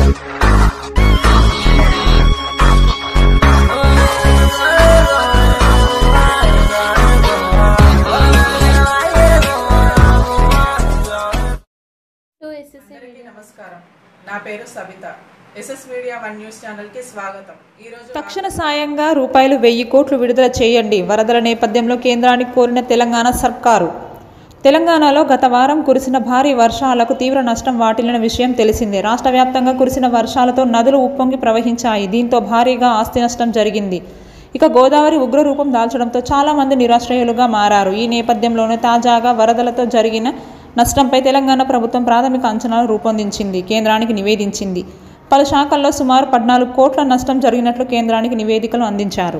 to SSC అందరికీ నమస్కారం నా పేరు Savitha SS media one news channel కి స్వాగతం ఈ రోజు తక్షణ సాయంగా రూపాయలు వెయ్యి కోట్లు విడుదల చేయండి వరదల నేపథ్యంలో కేంద్రానికి కోరిన తెలంగాణ సర్కారు తెలంగాణలో గత వారం కురిసిన భారీ వర్షాలకు తీవ్ర నష్టం వాటిల్లిన విషయం తెలిసిందే రాష్ట్ర వ్యాప్తంగా కురిసిన వర్షాలతో నదులు ఉప్పొంగి ప్రవహించాయి దీంతో భారీగా ఆస్తి నష్టం జరిగింది ఇక గోదావరి ఉగ్రరూపం దాల్చడంతో చాలామంది నిరాశ్రయులుగా మారారు ఈ నేపథ్యంలోనే తాజాగా వరదలతో జరిగిన నష్టంపై తెలంగాణ ప్రభుత్వం ప్రాథమిక అంచనాలు రూపొందించింది కేంద్రానికి నివేదించింది పలు శాఖల్లో సుమారు పద్నాలుగు కోట్ల నష్టం జరిగినట్లు కేంద్రానికి నివేదికలు అందించారు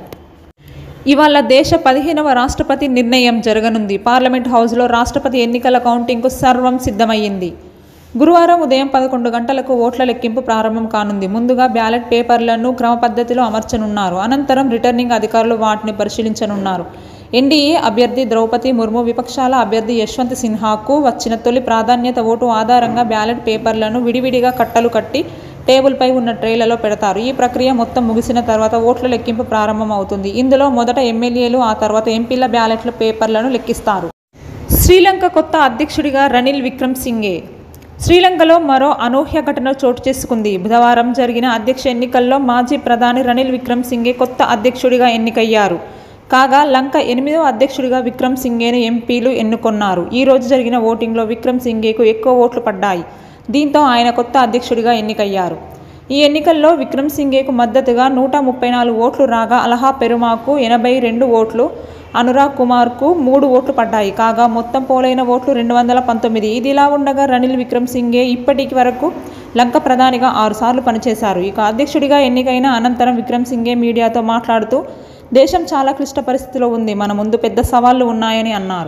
ఇవాళ దేశ పదిహేనవ రాష్ట్రపతి నిర్ణయం జరగనుంది పార్లమెంట్ హౌస్లో రాష్ట్రపతి ఎన్నికల కౌంటింగ్కు సర్వం సిద్ధమయ్యింది గురువారం ఉదయం పదకొండు గంటలకు ఓట్ల లెక్కింపు ప్రారంభం కానుంది ముందుగా బ్యాలెట్ పేపర్లను క్రమ పద్ధతిలో అమర్చనున్నారు అనంతరం రిటర్నింగ్ అధికారులు వాటిని పరిశీలించనున్నారు ఎన్డీఏ అభ్యర్థి ద్రౌపది ముర్ము విపక్షాల అభ్యర్థి యశ్వంత్ సిన్హాకు వచ్చిన తొలి ప్రాధాన్యత ఓటు ఆధారంగా బ్యాలెట్ పేపర్లను విడివిడిగా కట్టలు కట్టి టేబుల్పై ఉన్న ట్రేలలో పెడతారు ఈ ప్రక్రియ మొత్తం ముగిసిన తర్వాత ఓట్ల లెక్కింపు ప్రారంభం అవుతుంది ఇందులో మొదట ఎమ్మెల్యేలు ఆ తర్వాత ఎంపీల బ్యాలెట్ల పేపర్లను లెక్కిస్తారు శ్రీలంక కొత్త అధ్యక్షుడిగా రనిల్ విక్రమ్ సింగే శ్రీలంకలో మరో అనూహ్య ఘటన చోటు చేసుకుంది బుధవారం జరిగిన అధ్యక్ష ఎన్నికల్లో మాజీ ప్రధాని రనిల్ విక్రమ్ సింగే కొత్త అధ్యక్షుడిగా ఎన్నికయ్యారు కాగా లంక ఎనిమిదవ అధ్యక్షుడిగా విక్రమ్ సింగేను ఎంపీలు ఎన్నుకొన్నారు ఈ రోజు జరిగిన ఓటింగ్లో విక్రమ్ సింగేకు ఎక్కువ ఓట్లు పడ్డాయి దీంతో ఆయన కొత్త అధ్యక్షుడిగా ఎన్నికయ్యారు ఈ ఎన్నికల్లో విక్రమ్ సింగేకు మద్దతుగా నూట ముప్పై నాలుగు ఓట్లు రాగా అలహా పెరుమాకు ఎనభై రెండు ఓట్లు అనురాగ్ కుమార్కు మూడు ఓట్లు పడ్డాయి కాగా మొత్తం పోలైన ఓట్లు రెండు వందల పంతొమ్మిది ఇదిలా ఉండగా రనిల్ విక్రమ్ సింగే ఇప్పటికి వరకు లంక ప్రధానిగా ఆరుసార్లు పనిచేశారు ఇక అధ్యక్షుడిగా ఎన్నికైన అనంతరం విక్రమ్ సింగే మీడియాతో మాట్లాడుతూ దేశం చాలా క్లిష్ట పరిస్థితిలో ఉంది మన ముందు పెద్ద సవాళ్లు ఉన్నాయని అన్నారు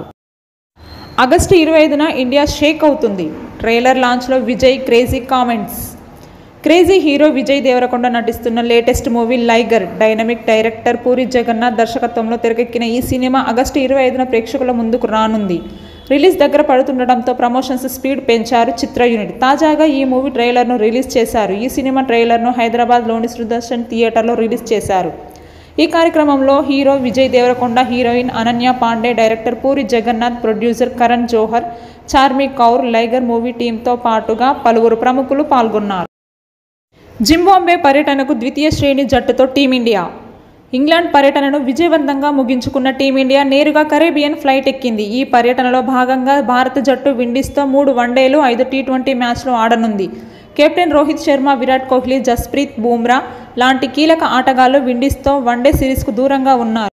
ఆగస్టు ఇరవై ఐదున ఇండియా షేక్ అవుతుంది ట్రైలర్ లాంచ్లో Vijay crazy comments crazy hero Vijay Devarakonda నటిస్తున్న latest movie Liger dynamic director Puri Jagannadh దర్శకత్వంలో తెరకెక్కిన ఈ సినిమా ఆగస్టు ఇరవై ఐదున ప్రేక్షకుల ముందుకు రానుంది రిలీజ్ దగ్గర పడుతుండటంతో ప్రమోషన్స్ స్పీడ్ పెంచారు చిత్ర యూనిట్ తాజాగా ఈ మూవీ ట్రైలర్ను రిలీజ్ చేశారు ఈ సినిమా ట్రైలర్ను హైదరాబాద్లోని సుదర్శన్ థియేటర్లో రిలీజ్ చేశారు ఈ కార్యక్రమంలో hero Vijay Devarakonda heroine Ananya Panday director Puri Jagannadh producer Karan Johar Charmme Kaur Liger movie టీంతో పాటుగా పలువురు ప్రముఖులు పాల్గొన్నారు జింబాంబే పర్యటనకు ద్వితీయ శ్రేణి జట్టుతో టీమిండియా ఇంగ్లాండ్ పర్యటనను విజయవంతంగా ముగించుకున్న టీమిండియా నేరుగా కరేబియన్ ఫ్లైట్ ఎక్కింది ఈ పర్యటనలో భాగంగా భారత జట్టు విండీస్తో మూడు వన్డేలు ఐదు టీ ట్వంటీ మ్యాచ్లు ఆడనుంది కెప్టెన్ రోహిత్ శర్మ విరాట్ కోహ్లీ జస్ప్రీత్ బూమ్రా లాంటి కీలక ఆటగాళ్లు విండీస్తో వన్డే సిరీస్కు దూరంగా ఉన్నారు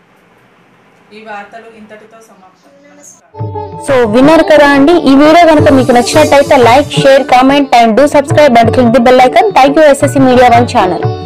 ఈ వార్తలు ఇంతటితో సమాప్తం నమస్కారం సో విన్నారు కదా అండి ఈ వీడియో కనుక మీకు నచ్చినట్టయితే like share comment and do subscribe and click the bell icon thank you SSC media one channel